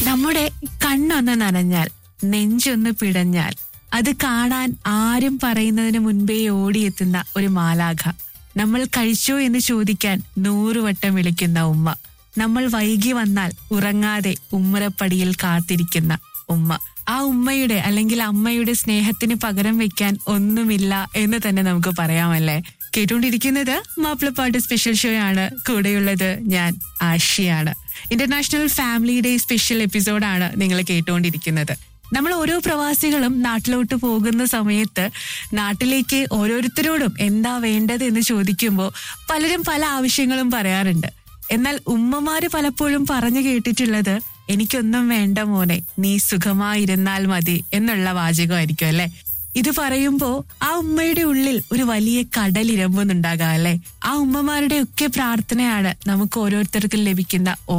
നമ്മുടെ കണ്ണൊന്ന് നനഞ്ഞാൽ നെഞ്ചൊന്ന് പിടഞ്ഞാൽ അത് കാണാൻ ആരും പറയുന്നതിന് മുൻപേ ഓടിയെത്തുന്ന ഒരു മാലാഖ നമ്മൾ കഴിച്ചോ എന്ന് ചോദിക്കാൻ നൂറുവട്ടം വിളിക്കുന്ന ഉമ്മ നമ്മൾ വൈകി വന്നാൽ ഉറങ്ങാതെ ഉമ്മറപ്പടിയിൽ കാത്തിരിക്കുന്ന ഉമ്മ ആ ഉമ്മയുടെ അല്ലെങ്കിൽ അമ്മയുടെ സ്നേഹത്തിന് പകരം വെക്കാൻ ഒന്നുമില്ല എന്ന് തന്നെ നമുക്ക് പറയാമല്ലേ കേട്ടുകൊണ്ടിരിക്കുന്നത് മാപ്പിളപ്പാട്ട് സ്പെഷ്യൽ ഷോ ആണ് കൂടെയുള്ളത് ഞാൻ ആഷിയാണ് ഇന്റർനാഷണൽ ഫാമിലി ഡേ സ്പെഷ്യൽ എപ്പിസോഡാണ് നിങ്ങൾ കേട്ടുകൊണ്ടിരിക്കുന്നത് നമ്മൾ ഓരോ പ്രവാസികളും നാട്ടിലോട്ട് പോകുന്ന സമയത്ത് നാട്ടിലേക്ക് ഓരോരുത്തരോടും എന്താ വേണ്ടത് എന്ന് ചോദിക്കുമ്പോൾ പലരും പല ആവശ്യങ്ങളും പറയാറുണ്ട് എന്നാൽ ഉമ്മമാര് പലപ്പോഴും പറഞ്ഞു കേട്ടിട്ടുള്ളത് എനിക്കൊന്നും വേണ്ട മോനെ നീ സുഖമായിരുന്നാൽ മതി എന്നുള്ള വാചകമായിരിക്കും അല്ലെ ഇത് പറയുമ്പോ ആ ഉമ്മയുടെ ഉള്ളിൽ ഒരു വലിയ കടൽ ഇരമ്പുന്നുണ്ടാകാം അല്ലെ ആ ഉമ്മമാരുടെ ഒക്കെ പ്രാർത്ഥനയാണ് നമുക്ക് ഓരോരുത്തർക്കും ലഭിക്കുന്ന